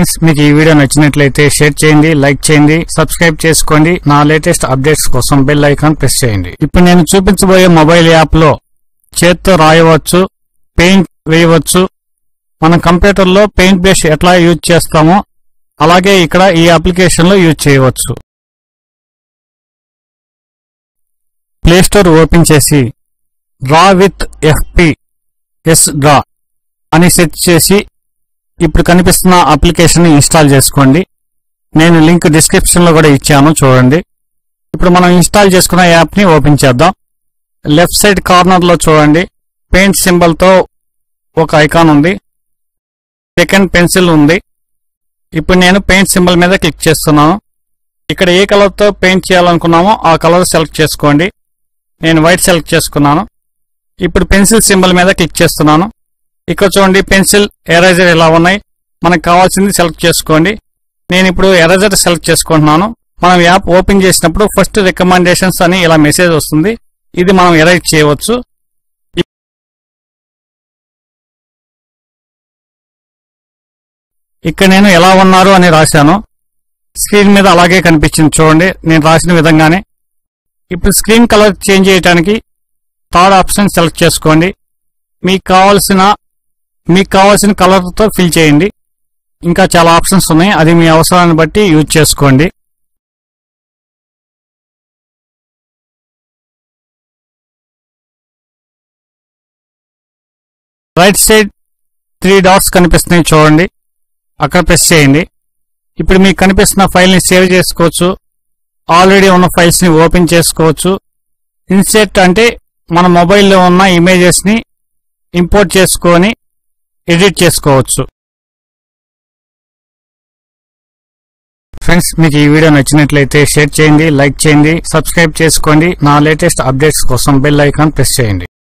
friends మీకు ఈ video నచ్చినట్లయితే షేర్ చేయండి లైక్ చేయండి సబ్స్క్రైబ్ చేసుకోండి నా లేటెస్ట్ అప్డేట్స్ కోసం బెల్ ఐకాన్ ప్రెస్ చేయండి ఇప్పుడు నేను చూపించబోయే మొబైల్ యాప్ లో చేత్తో రాయవచ్చు పెయింట్ వేయవచ్చు మన కంప్యూటర్ లో పెయింట్ బ్రష్ ఎట్లా యూజ్ చేస్తామో అలాగే ఇక్కడ ఈ అప్లికేషన్ లో యూజ్ చేయవచ్చు ప్లే స్టోర్ ఓపెన్ చేసి draw with FP S draw అని సెర్చ్ చేసి ఇప్పుడు కనిపిస్తున్న అప్లికేషన్ ఇన్స్టాల్ చేసుకోండి నేను లింక్ డిస్క్రిప్షన్ లో కూడా ఇచ్చాను చూడండి ఇప్పుడు మనం ఇన్స్టాల్ చేసుకున్న యాప్ ని ఓపెన్ చేద్దాం లెఫ్ట్ సైడ్ కార్నర్ లో చూడండి పెయింట్ సింబల్ తో ఒక ఐకాన్ ఉంది సెకండ్ పెన్సిల్ ఉంది ఇప్పుడు నేను పెయింట్ సింబల్ మీద క్లిక్ చేస్తున్నాను ఇక్కడ ఏ కలర్ తో పెయింట్ చేయాలనుకున్నామో ఆ కలర్ సెలెక్ట్ చేసుకోండి నేను వైట్ సెలెక్ట్ చేసుకున్నాను ఇప్పుడు పెన్సిల్ సింబల్ మీద క్లిక్ చేస్తున్నాను ఇక్కడ చూడండి పెన్సిల్ ఎరేజర్ ఇలా ఉన్నాయి మనకు కావాల్సింది సెలెక్ట్ చేసుకోండి నేను ఇప్పుడు ఎరేజర్ సెలెక్ట్ చేసుకుంటున్నాను మనం యాప్ ఓపెన్ చేసినప్పుడు ఫస్ట్ రికమెండేషన్స్ అని ఇలా మెసేజ్ వస్తుంది ఇది మనం ఎరేజ్ చేయవచ్చు ఇక్కడ నేను ఎలా ఉన్నారు అని రాశాను స్క్రీన్ మీద అలాగే కనిపించింది చూడండి నేను రాసిన విధంగానే ఇప్పుడు స్క్రీన్ కలర్ చేంజ్ చేయడానికి థర్డ్ ఆప్షన్ సెలెక్ట్ చేసుకోండి మీకు కావాల్సిన మీకు కావాల్సిన కలర్తో ఫిల్ చేయండి ఇంకా చాలా ఆప్షన్స్ ఉన్నాయి అది మీ అవసరాన్ని బట్టి యూజ్ చేసుకోండి రైట్ సైడ్ త్రీ డాట్స్ కనిపిస్తున్నాయి చూడండి అక్కడ ప్రెస్ చేయండి ఇప్పుడు మీకు కనిపిస్తున్న ఫైల్ని సేవ్ చేసుకోవచ్చు ఆల్రెడీ ఉన్న ఫైల్స్ని ఓపెన్ చేసుకోవచ్చు ఇన్సెట్ అంటే మన మొబైల్లో ఉన్న ఇమేజెస్ని ఇంపోర్ట్ చేసుకొని ఎడిట్ చేసుకోవచ్చు ఫ్రెండ్స్ మీకు ఈ వీడియో నచ్చినట్లయితే షేర్ చేయండి లైక్ చేయండి సబ్స్క్రైబ్ చేసుకోండి నా లేటెస్ట్ అప్డేట్స్ కోసం బెల్ ఐకాన్ ప్రెస్ చేయండి